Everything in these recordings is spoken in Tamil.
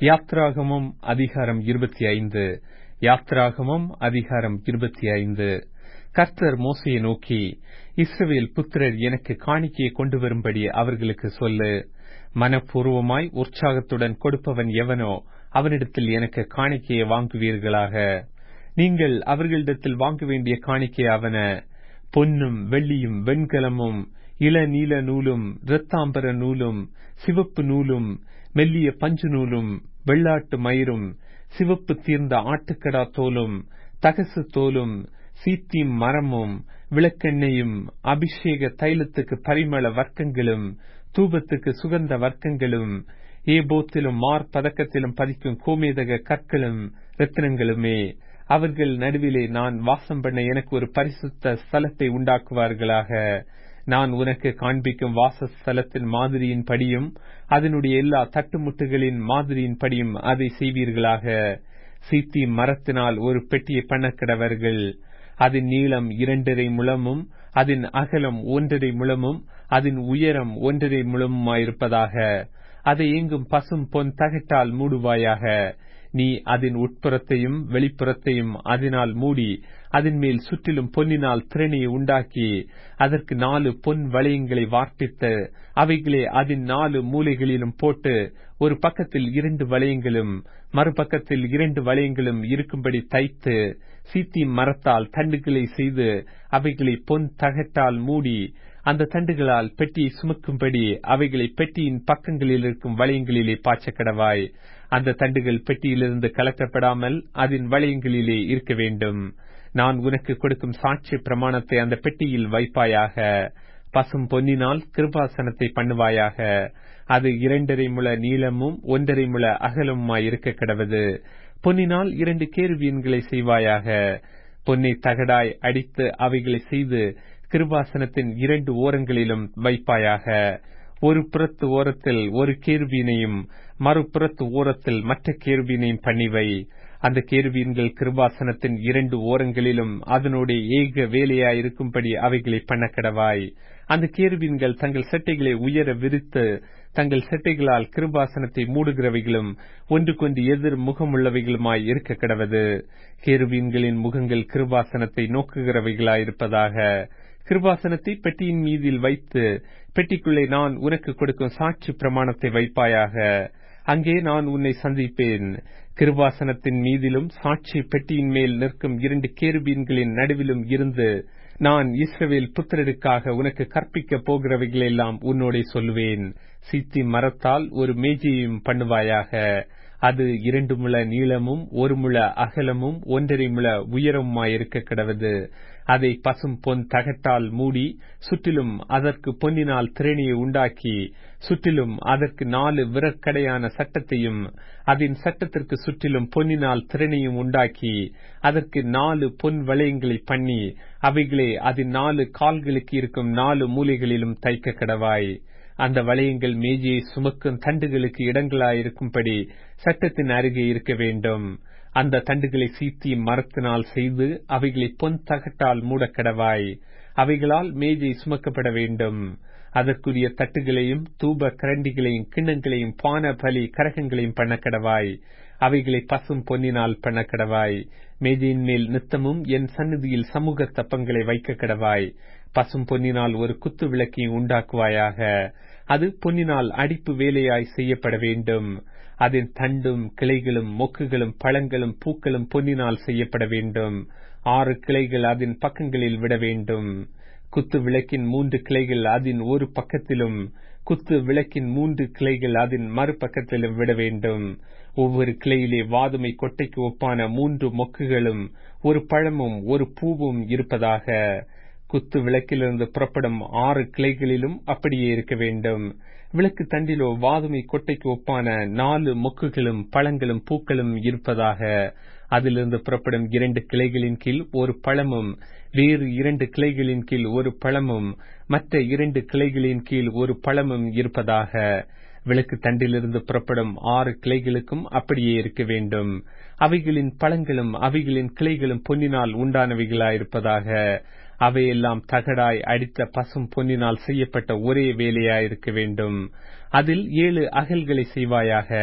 யாத்ராகமம் அதிகாரம் இருபத்தி ஐந்து யாத்ராகமம் அதிகாரம் இருபத்தி ஐந்து கர்த்தர் மோசையை நோக்கி இஸ்ரவேல் புத்திரர் எனக்கு காணிக்கையை கொண்டு வரும்படி அவர்களுக்கு சொல்லு மனப்பூர்வமாய் உற்சாகத்துடன் கொடுப்பவன் எவனோ அவனிடத்தில் எனக்கு காணிக்கையை வாங்குவீர்களாக நீங்கள் அவர்களிடத்தில் வாங்க வேண்டிய காணிக்கை அவன பொன்னும் வெள்ளியும் வெண்கலமும் இளநீல நூலும் இரத்தாம்பர நூலும் சிவப்பு நூலும் மெல்லிய பஞ்சு நூலும் வெள்ளாட்டு மயிரும் சிவப்பு தீர்ந்த ஆட்டுக்கடா தோலும் தகசு தோலும் சீத்தீம் மரமும் விளக்கெண்ணையும் அபிஷேக தைலத்துக்கு பரிமள வர்க்கங்களும் தூபத்துக்கு சுகந்த வர்க்கங்களும் ஏபோத்திலும் மார் பதக்கத்திலும் பதிக்கும் கோமேதக கற்களும் ரத்தினங்களுமே அவர்கள் நடுவிலே நான் வாசம் பண்ண எனக்கு ஒரு பரிசுத்த ஸ்தலத்தை உண்டாக்குவார்களாக நான் உனக்கு காண்பிக்கும் வாசஸ்தலத்தின் மாதிரியின் படியும் அதனுடைய எல்லா தட்டுமுட்டுகளின் மாதிரியின் படியும் அதை செய்வீர்களாக சீத்தி மரத்தினால் ஒரு பெட்டியை பண்ணக்கிடவர்கள் அதன் நீளம் இரண்டரை முழமும் அதன் அகலம் ஒன்றரை முழமும் அதன் உயரம் ஒன்றரை முழமுமாயிருப்பதாக அதை எங்கும் பசும் பொன் தகட்டால் மூடுவாயாக நீ அதன் உட்புறத்தையும் வெளிப்புறத்தையும் அதனால் மூடி அதன் மேல் சுற்றிலும் பொன்னினால் திறனையை உண்டாக்கி அதற்கு நாலு பொன் வளையங்களை வார்ப்பித்து அவைகளை அதன் நாலு மூலைகளிலும் போட்டு ஒரு பக்கத்தில் இரண்டு வளையங்களும் மறுபக்கத்தில் இரண்டு வளையங்களும் இருக்கும்படி தைத்து சீத்தி மரத்தால் தண்டுகளை செய்து அவைகளை பொன் தகட்டால் மூடி அந்த தண்டுகளால் பெட்டியை சுமக்கும்படி அவைகளை பெட்டியின் பக்கங்களில் இருக்கும் வளையங்களிலே பாய்ச்சக்கடவாய் அந்த தண்டுகள் பெட்டியிலிருந்து கலக்கப்படாமல் அதன் வளையங்களிலே இருக்க வேண்டும் நான் உனக்கு கொடுக்கும் சாட்சி பிரமாணத்தை அந்த பெட்டியில் வைப்பாயாக பசும் பொன்னினால் கிருபாசனத்தை பண்ணுவாயாக அது இரண்டரை முழ நீளமும் ஒன்றரை முழ அகலமுமாய் இருக்க கிடவது பொன்னினால் இரண்டு கேருவீன்களை செய்வாயாக பொன்னை தகடாய் அடித்து அவைகளை செய்து கிருபாசனத்தின் இரண்டு ஓரங்களிலும் வைப்பாயாக ஒரு புறத்து ஓரத்தில் ஒரு கேருவீனையும் மறுபுறத்து ஓரத்தில் மற்ற கேருவீனையும் பண்ணிவை அந்த கேருவீன்கள் கிருபாசனத்தின் இரண்டு ஓரங்களிலும் அதனுடைய ஏக வேலையாயிருக்கும்படி அவைகளை பண்ணக்கடவாய் அந்த கேருவீன்கள் தங்கள் செட்டைகளை உயர விரித்து தங்கள் செட்டைகளால் கிருபாசனத்தை மூடுகிறவைகளும் ஒன்றுக்கொன்று எதிர் முகமுள்ளவைகளுமாய் இருக்க கிடவது கேருவீன்களின் முகங்கள் கிருபாசனத்தை நோக்குகிறவைகளாயிருப்பதாக கிருபாசனத்தை பெட்டியின் மீதில் வைத்து பெட்டிக்குள்ளே நான் உனக்கு கொடுக்கும் சாட்சி பிரமாணத்தை வைப்பாயாக அங்கே நான் உன்னை சந்திப்பேன் கிருபாசனத்தின் மீதிலும் சாட்சி பெட்டியின் மேல் நிற்கும் இரண்டு கேருபீன்களின் நடுவிலும் இருந்து நான் இஸ்ரவேல் புத்திரருக்காக உனக்கு கற்பிக்கப் போகிறவைகளெல்லாம் உன்னோடே சொல்லுவேன் சீத்தி மரத்தால் ஒரு மேஜையும் பண்ணுவாயாக அது இரண்டு முழ நீளமும் ஒரு முழ அகலமும் ஒன்றரை முழ உயரமுமாயிருக்க கிடவது அதை பசும் பொன் தகட்டால் மூடி சுற்றிலும் அதற்கு பொன்னினால் திரணியை உண்டாக்கி சுற்றிலும் அதற்கு நாலு விரற்கடையான சட்டத்தையும் அதன் சட்டத்திற்கு சுற்றிலும் பொன்னினால் திறனையும் உண்டாக்கி அதற்கு நாலு பொன் வளையங்களை பண்ணி அவைகளை அதன் நாலு கால்களுக்கு இருக்கும் நாலு மூலைகளிலும் தைக்க கடவாய் அந்த வளையங்கள் மேஜையை சுமக்கும் தண்டுகளுக்கு இடங்களாயிருக்கும்படி சட்டத்தின் அருகே இருக்க வேண்டும் அந்த தண்டுகளை சீத்தி மரத்தினால் செய்து அவைகளை பொன் தகட்டால் மூடக்கடவாய் அவைகளால் மேஜை சுமக்கப்பட வேண்டும் அதற்குரிய தட்டுகளையும் தூப கரண்டிகளையும் கிண்ணங்களையும் பான பலி கரகங்களையும் பண்ணக்கடவாய் அவைகளை பசும் பொன்னினால் பண்ணக்கடவாய் மேஜையின் மேல் நித்தமும் என் சந்நிதியில் சமூக தப்பங்களை வைக்க கடவாய் பசும் பொன்னினால் ஒரு குத்து விளக்கையும் உண்டாக்குவாயாக அது பொன்னினால் அடிப்பு வேலையாய் செய்யப்பட வேண்டும் அதன் தண்டும் கிளைகளும் மொக்குகளும் பழங்களும் பூக்களும் பொன்னினால் செய்யப்பட வேண்டும் ஆறு கிளைகள் அதன் பக்கங்களில் விட வேண்டும் குத்து விளக்கின் மூன்று கிளைகள் அதன் ஒரு பக்கத்திலும் குத்து விளக்கின் மூன்று கிளைகள் அதன் மறுபக்கத்திலும் விட வேண்டும் ஒவ்வொரு கிளையிலே வாதுமை கொட்டைக்கு ஒப்பான மூன்று மொக்குகளும் ஒரு பழமும் ஒரு பூவும் இருப்பதாக குத்து விளக்கிலிருந்து புறப்படும் ஆறு கிளைகளிலும் அப்படியே இருக்க வேண்டும் விளக்கு தண்டிலோ வாதுமை கொட்டைக்கு ஒப்பான நாலு மொக்குகளும் பழங்களும் பூக்களும் இருப்பதாக அதிலிருந்து புறப்படும் இரண்டு கிளைகளின் கீழ் ஒரு பழமும் வேறு இரண்டு கிளைகளின் கீழ் ஒரு பழமும் மற்ற இரண்டு கிளைகளின் கீழ் ஒரு பழமும் இருப்பதாக விளக்கு தண்டிலிருந்து புறப்படும் ஆறு கிளைகளுக்கும் அப்படியே இருக்க வேண்டும் அவைகளின் பழங்களும் அவைகளின் கிளைகளும் பொன்னினால் உண்டானவைகளாயிருப்பதாக அவையெல்லாம் தகடாய் அடித்த பசும் பொன்னினால் செய்யப்பட்ட ஒரே வேலையாயிருக்க வேண்டும் அதில் ஏழு அகல்களை செய்வாயாக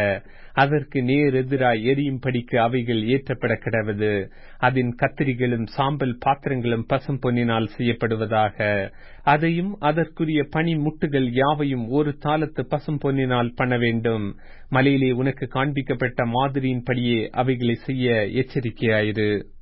அதற்கு நேர் எதிராய் எரியும்படிக்கு அவைகள் ஏற்றப்பட கிடவது அதன் கத்திரிகளும் சாம்பல் பாத்திரங்களும் பசும் பொன்னினால் செய்யப்படுவதாக அதையும் அதற்குரிய பனி முட்டுகள் யாவையும் ஒரு தாளத்து பசும் பொன்னினால் பண்ண வேண்டும் மலையிலே உனக்கு காண்பிக்கப்பட்ட மாதிரியின்படியே அவைகளை செய்ய எச்சரிக்கையாயிரு